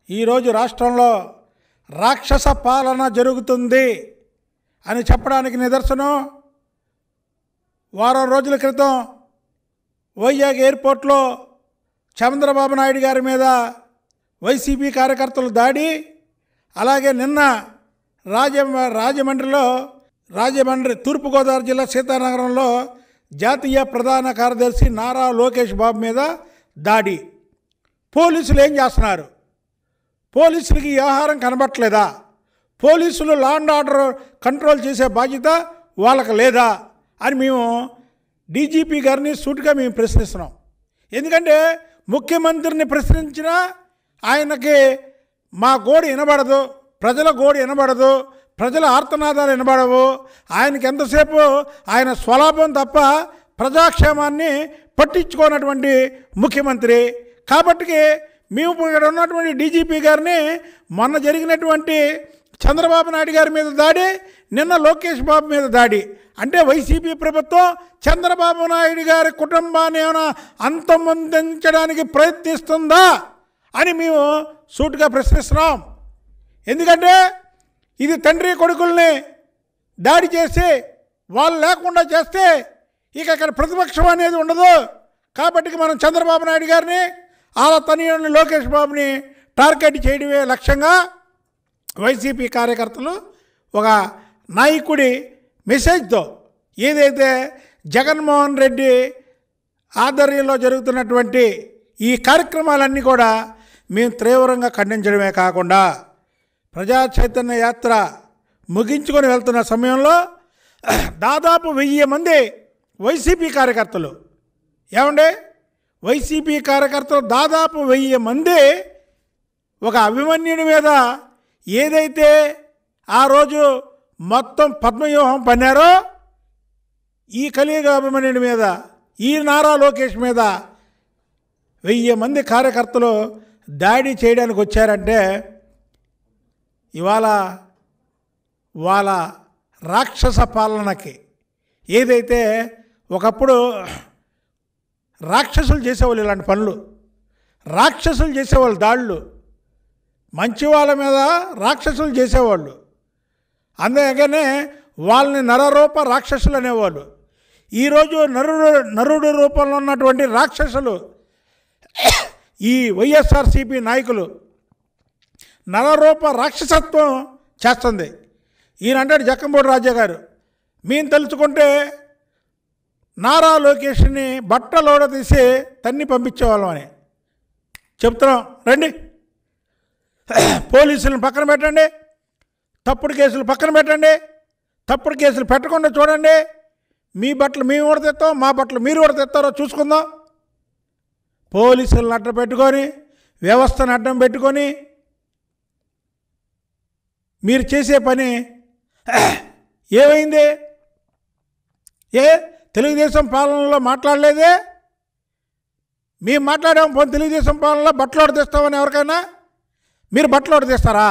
ఈరోజు రాష్ట్రంలో రాక్షస పాలన జరుగుతుంది అని చెప్పడానికి నిదర్శనం వారం రోజుల క్రితం వైజాగ్ ఎయిర్పోర్ట్లో చంద్రబాబు నాయుడు గారి మీద వైసీపీ కార్యకర్తలు దాడి అలాగే నిన్న రాజ రాజమండ్రిలో రాజమండ్రి తూర్పుగోదావరి జిల్లా సీతానగరంలో జాతీయ ప్రధాన కార్యదర్శి నారా లోకేష్ బాబు మీద దాడి పోలీసులు ఏం చేస్తున్నారు పోలీసులకి ఈ వ్యవహారం కనబట్టలేదా పోలీసులు లా అండ్ ఆర్డర్ కంట్రోల్ చేసే బాధ్యత వాళ్ళకి లేదా అని మేము డీజీపీ గారిని సూటిగా మేము ప్రశ్నిస్తున్నాం ఎందుకంటే ముఖ్యమంత్రిని ప్రశ్నించినా ఆయనకి మా గోడు వినబడదు ప్రజల గోడు వినబడదు ప్రజల ఆర్తనాదాలు వినబడవు ఆయనకి ఎంతసేపు ఆయన స్వలాభం తప్ప ప్రజాక్షేమాన్ని పట్టించుకోనటువంటి ముఖ్యమంత్రి కాబట్టి మేము ఇక్కడ ఉన్నటువంటి డీజీపీ గారిని మొన్న జరిగినటువంటి చంద్రబాబు నాయుడు గారి మీద దాడి నిన్న లోకేష్ బాబు మీద దాడి అంటే వైసీపీ ప్రభుత్వం చంద్రబాబు నాయుడు గారి కుటుంబాన్ని ఏమైనా అంతమొందించడానికి ప్రయత్నిస్తుందా అని మేము సూటుగా ప్రశ్నిస్తున్నాం ఎందుకంటే ఇది తండ్రి కొడుకుల్ని దాడి చేసి వాళ్ళు లేకుండా చేస్తే ఇక ఇక్కడ ప్రతిపక్షం అనేది ఉండదు కాబట్టి మనం చంద్రబాబు నాయుడు గారిని వాళ్ళ తనయుడిని లోకేష్ బాబుని టార్గెట్ చేయడమే లక్ష్యంగా వైసీపీ కార్యకర్తలు ఒక నాయకుడి మెసేజ్తో ఏదైతే జగన్మోహన్ రెడ్డి ఆధ్వర్యంలో జరుగుతున్నటువంటి ఈ కార్యక్రమాలన్నీ కూడా మేము తీవ్రంగా ఖండించడమే కాకుండా ప్రజా చైతన్య యాత్ర ముగించుకొని వెళ్తున్న సమయంలో దాదాపు వెయ్యి మంది వైసీపీ కార్యకర్తలు ఏమండి వైసీపీ కార్యకర్తలు దాదాపు వెయ్యి మంది ఒక అభిమన్యుడి మీద ఏదైతే ఆ రోజు మొత్తం పద్మవ్యూహం పన్నారో ఈ కలియుగ అభిమన్యుడి మీద ఈ నారా లోకేష్ మీద వెయ్యి మంది కార్యకర్తలు దాడి చేయడానికి వచ్చారంటే ఇవాళ వాళ్ళ రాక్షస పాలనకి ఏదైతే ఒకప్పుడు రాక్షసులు చేసేవాళ్ళు ఇలాంటి పనులు రాక్షసులు చేసేవాళ్ళు దాళ్ళు మంచి వాళ్ళ మీద రాక్షసులు చేసేవాళ్ళు అందుకనే వాళ్ళని నరరూప రాక్షసులు అనేవాళ్ళు ఈరోజు నరుడు నరుడు రూపంలో ఉన్నటువంటి రాక్షసులు ఈ వైఎస్ఆర్సీపీ నాయకులు నరరూప రాక్షసత్వం చేస్తుంది ఈయన అంటాడు జక్కంబోడి రాజా గారు మేము తలుచుకుంటే నారా లోకేష్ని బట్టలోడ తీసి తన్ని పంపించేవాళ్ళం అని చెప్తున్నాం రండి పోలీసులను పక్కన పెట్టండి తప్పుడు కేసులు పక్కన పెట్టండి తప్పుడు కేసులు పెట్టకుండా చూడండి మీ బట్టలు మేము కూడా తెస్తాం మా బట్టలు మీరు కూడా తెస్తారో చూసుకుందాం పోలీసులను అడ్డం పెట్టుకొని వ్యవస్థను అడ్డం పెట్టుకొని మీరు చేసే పని ఏమైంది ఏ తెలుగుదేశం పాలనలో మాట్లాడలేదే మేము మాట్లాడాం పోనీ తెలుగుదేశం పాలనలో బట్టలు తెస్తామని ఎవరికైనా మీరు బట్టలు తీస్తారా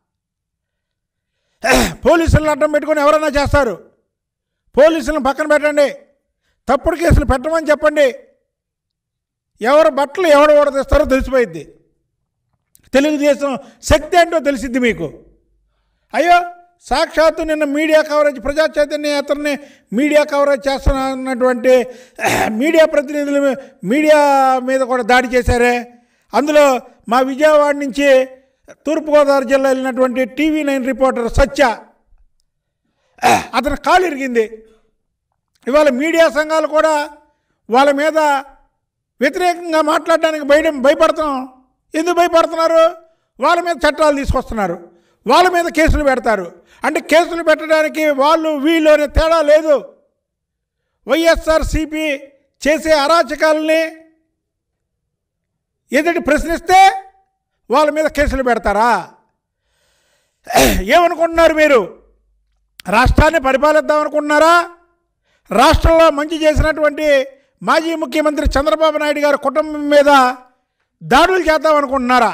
పోలీసులను అడ్డం పెట్టుకొని ఎవరైనా చేస్తారు పోలీసులను పక్కన పెట్టండి తప్పుడు కేసులు పెట్టమని చెప్పండి ఎవరు బట్టలు ఎవరు ఓడదీస్తారో తెలిసిపోయిద్ది తెలుగుదేశం శక్తి ఏంటో తెలిసిద్ది మీకు అయ్యో సాక్షాత్తు నిన్న మీడియా కవరేజ్ ప్రజా చైతన్య యాత్రని మీడియా కవరేజ్ చేస్తున్నటువంటి మీడియా ప్రతినిధులు మీడియా మీద కూడా దాడి చేశారే అందులో మా విజయవాడ నుంచి తూర్పుగోదావరి జిల్లా వెళ్ళినటువంటి టీవీ నైన్ రిపోర్టర్ సత్య అతను కాలు ఇరిగింది ఇవాళ మీడియా సంఘాలు కూడా వాళ్ళ మీద వ్యతిరేకంగా మాట్లాడడానికి బయట భయపడుతున్నాం ఎందుకు భయపడుతున్నారు వాళ్ళ మీద చట్టాలు తీసుకొస్తున్నారు వాళ్ళ మీద కేసులు పెడతారు అంటే కేసులు పెట్టడానికి వాళ్ళు వీళ్ళు అనే తేడా లేదు వైఎస్ఆర్సిపి చేసే అరాచకాలని ఎదుటి ప్రశ్నిస్తే వాళ్ళ మీద కేసులు పెడతారా ఏమనుకుంటున్నారు మీరు రాష్ట్రాన్ని పరిపాలిద్దాం అనుకుంటున్నారా రాష్ట్రంలో మంచి చేసినటువంటి మాజీ ముఖ్యమంత్రి చంద్రబాబు నాయుడు గారి కుటుంబం మీద దాడులు చేద్దాం అనుకుంటున్నారా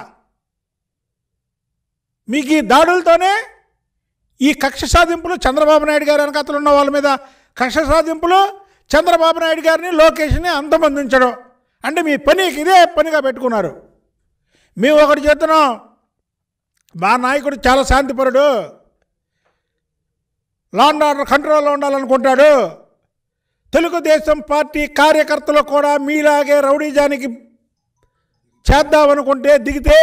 మీకు ఈ దాడులతోనే ఈ కక్ష సాధింపులు చంద్రబాబు నాయుడు గారి వెనకతలు ఉన్న వాళ్ళ మీద కక్ష సాధింపులు చంద్రబాబు నాయుడు గారిని లోకేష్ని అంతమందించడం అంటే మీ పని ఇదే పనిగా పెట్టుకున్నారు మేము ఒకటి చెప్తున్నాం మా నాయకుడు చాలా శాంతిపరుడు లా అండ్ ఆర్డర్ కంట్రోల్లో ఉండాలనుకుంటాడు తెలుగుదేశం పార్టీ కార్యకర్తలు కూడా మీలాగే రౌడీజానికి చేద్దామనుకుంటే దిగితే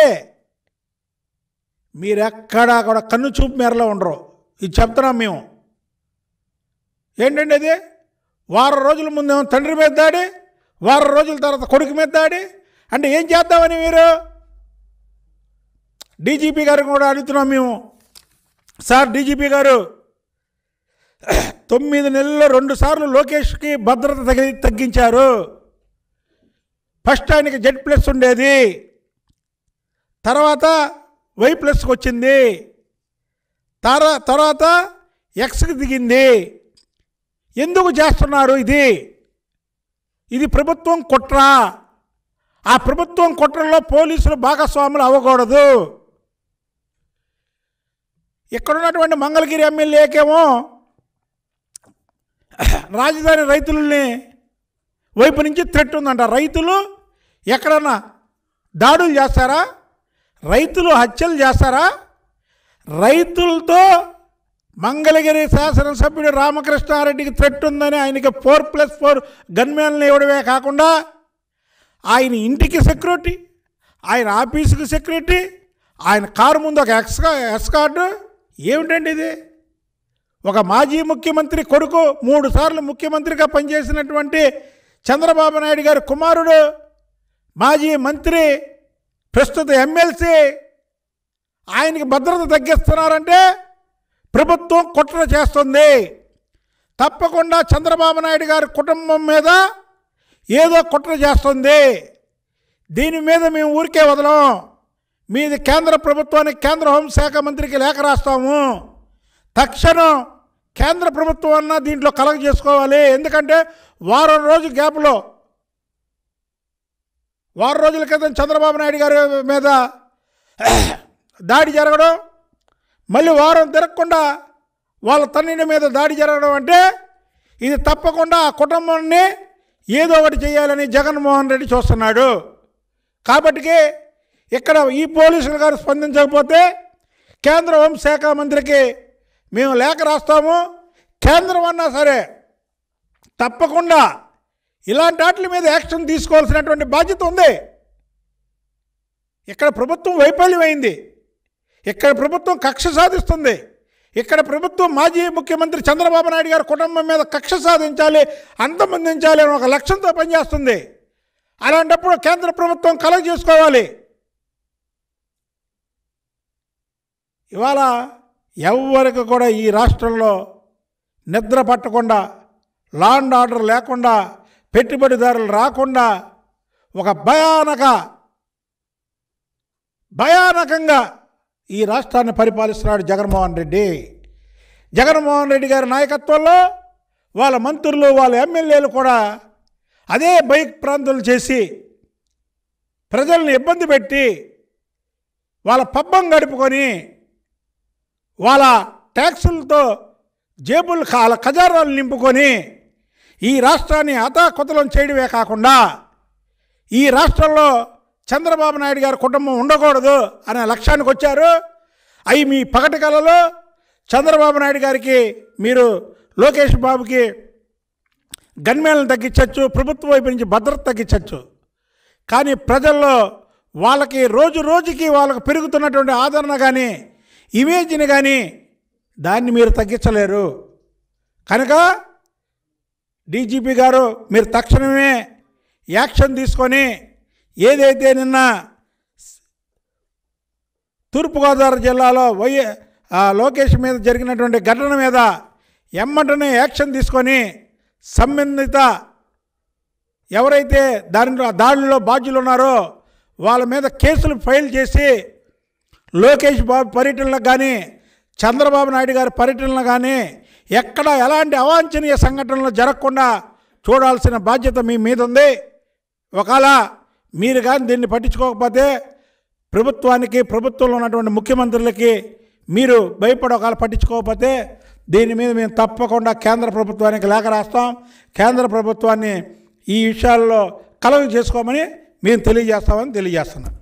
మీరెక్కడా కూడా కన్ను చూపు మేరలో ఉండరు ఇది చెప్తున్నాం మేము ఏంటండి అది వారం రోజుల ముందేమో తండ్రి మీద దాడి వారం రోజుల తర్వాత కొడుకు మీద దాడి అంటే ఏం చేద్దామని మీరు డీజీపీ గారికి కూడా అడుగుతున్నాం మేము సార్ డీజీపీ గారు తొమ్మిది నెలల్లో రెండు సార్లు లోకేష్కి భద్రత తగి తగ్గించారు ఫస్ట్ ఆయనకి జెడ్ ప్లస్ ఉండేది తర్వాత వై ప్లస్కి వచ్చింది తర తర్వాత ఎక్స్కి దిగింది ఎందుకు చేస్తున్నారు ఇది ఇది ప్రభుత్వం కుట్ర ఆ ప్రభుత్వం కుట్రలో పోలీసులు భాగస్వాములు అవ్వకూడదు ఇక్కడున్నటువంటి మంగళగిరి ఎమ్మెల్యేకేమో రాజధాని రైతులని వైపు నుంచి థ్రెట్ ఉందంట రైతులు ఎక్కడన్నా దాడులు చేస్తారా రైతులు హత్యలు చేస్తారా రైతులతో మంగళగిరి శాసనసభ్యుడు రామకృష్ణారెడ్డికి థ్రెట్ ఉందని ఆయనకి ఫోర్ ప్లస్ ఫోర్ గన్మెన్లు ఇవ్వడమే కాకుండా ఆయన ఇంటికి సెక్యూరిటీ ఆయన ఆఫీసుకి సెక్యూరిటీ ఆయన కారు ముందు ఒక ఎక్స్కా ఎస్కార్డు ఏమిటండి ఇది ఒక మాజీ ముఖ్యమంత్రి కొడుకు మూడు సార్లు ముఖ్యమంత్రిగా పనిచేసినటువంటి చంద్రబాబు నాయుడు గారి కుమారుడు మాజీ మంత్రి ప్రస్తుత ఎమ్మెల్సీ ఆయనకి భద్రత తగ్గిస్తున్నారంటే ప్రభుత్వం కుట్ర చేస్తుంది తప్పకుండా చంద్రబాబు నాయుడు గారి కుటుంబం మీద ఏదో కుట్ర చేస్తుంది దీని మీద మేము ఊరికే వదలం మీది కేంద్ర ప్రభుత్వానికి కేంద్ర హోంశాఖ మంత్రికి లేఖ రాస్తాము తక్షణం కేంద్ర ప్రభుత్వం అన్న దీంట్లో కలగ చేసుకోవాలి ఎందుకంటే వారం రోజు గ్యాప్లో వారం రోజుల క్రితం చంద్రబాబు నాయుడు గారి మీద దాడి జరగడం మళ్ళీ వారం తిరగకుండా వాళ్ళ తండ్రి మీద దాడి జరగడం అంటే ఇది తప్పకుండా ఆ కుటుంబాన్ని ఏదో ఒకటి చేయాలని జగన్మోహన్ రెడ్డి చూస్తున్నాడు కాబట్టికి ఇక్కడ ఈ పోలీసులు గారు స్పందించకపోతే కేంద్ర హోంశాఖ మంత్రికి మేము లేఖ రాస్తాము కేంద్రం అన్నా సరే తప్పకుండా ఇలాంటి వాటి మీద యాక్షన్ తీసుకోవాల్సినటువంటి బాధ్యత ఉంది ఇక్కడ ప్రభుత్వం వైఫల్యమైంది ఇక్కడ ప్రభుత్వం కక్ష సాధిస్తుంది ఇక్కడ ప్రభుత్వం మాజీ ముఖ్యమంత్రి చంద్రబాబు నాయుడు గారి కుటుంబం మీద కక్ష సాధించాలి అంతమందించాలి అని ఒక లక్ష్యంతో పనిచేస్తుంది అలాంటప్పుడు కేంద్ర ప్రభుత్వం కలగ చేసుకోవాలి ఇవాళ ఎవరికి కూడా ఈ రాష్ట్రంలో నిద్ర పట్టకుండా లా అండ్ ఆర్డర్ లేకుండా పెట్టుబడిదారులు రాకుండా ఒక భయానక భయానకంగా ఈ రాష్ట్రాన్ని పరిపాలిస్తున్నాడు జగన్మోహన్ రెడ్డి జగన్మోహన్ రెడ్డి గారి నాయకత్వంలో వాళ్ళ మంత్రులు వాళ్ళ ఎమ్మెల్యేలు కూడా అదే బైక్ ప్రాంతాలు చేసి ప్రజల్ని ఇబ్బంది పెట్టి వాళ్ళ పబ్బం గడుపుకొని వాళ్ళ ట్యాక్సులతో జేబులు వాళ్ళ ఖజానాలు నింపుకొని ఈ రాష్ట్రాన్ని అతాకుతలం చేయడమే కాకుండా ఈ రాష్ట్రంలో చంద్రబాబు నాయుడు గారి కుటుంబం ఉండకూడదు అనే లక్ష్యానికి వచ్చారు అవి మీ పగటి కళలో చంద్రబాబు నాయుడు గారికి మీరు లోకేష్ బాబుకి గన్మేలను తగ్గించవచ్చు ప్రభుత్వం వైపు నుంచి భద్రత తగ్గించవచ్చు కానీ ప్రజల్లో వాళ్ళకి రోజు రోజుకి వాళ్ళకి పెరుగుతున్నటువంటి ఆదరణ కానీ ఇమేజ్ని కానీ దాన్ని మీరు తగ్గించలేరు కనుక డీజీపీ గారు మీరు తక్షణమే యాక్షన్ తీసుకొని ఏదైతే నిన్న తూర్పుగోదావరి జిల్లాలో వై ఆ లోకేష్ మీద జరిగినటువంటి ఘటన మీద ఎమ్మటనే యాక్షన్ తీసుకొని సంబంధిత ఎవరైతే దానిలో దాడిలో బాధ్యులు ఉన్నారో వాళ్ళ మీద కేసులు ఫైల్ చేసి లోకేష్ బాబు పర్యటనలకు కానీ చంద్రబాబు నాయుడు గారి పర్యటనలు కానీ ఎక్కడ ఎలాంటి అవాంఛనీయ సంఘటనలు జరగకుండా చూడాల్సిన బాధ్యత మీ మీద ఉంది ఒకవేళ మీరు కానీ దీన్ని పట్టించుకోకపోతే ప్రభుత్వానికి ప్రభుత్వంలో ఉన్నటువంటి ముఖ్యమంత్రులకి మీరు భయపడి ఒకవేళ పట్టించుకోకపోతే దీని మీద మేము తప్పకుండా కేంద్ర ప్రభుత్వానికి లేఖ రాస్తాం కేంద్ర ప్రభుత్వాన్ని ఈ విషయాల్లో కలవ చేసుకోమని మేము తెలియజేస్తామని తెలియజేస్తున్నాం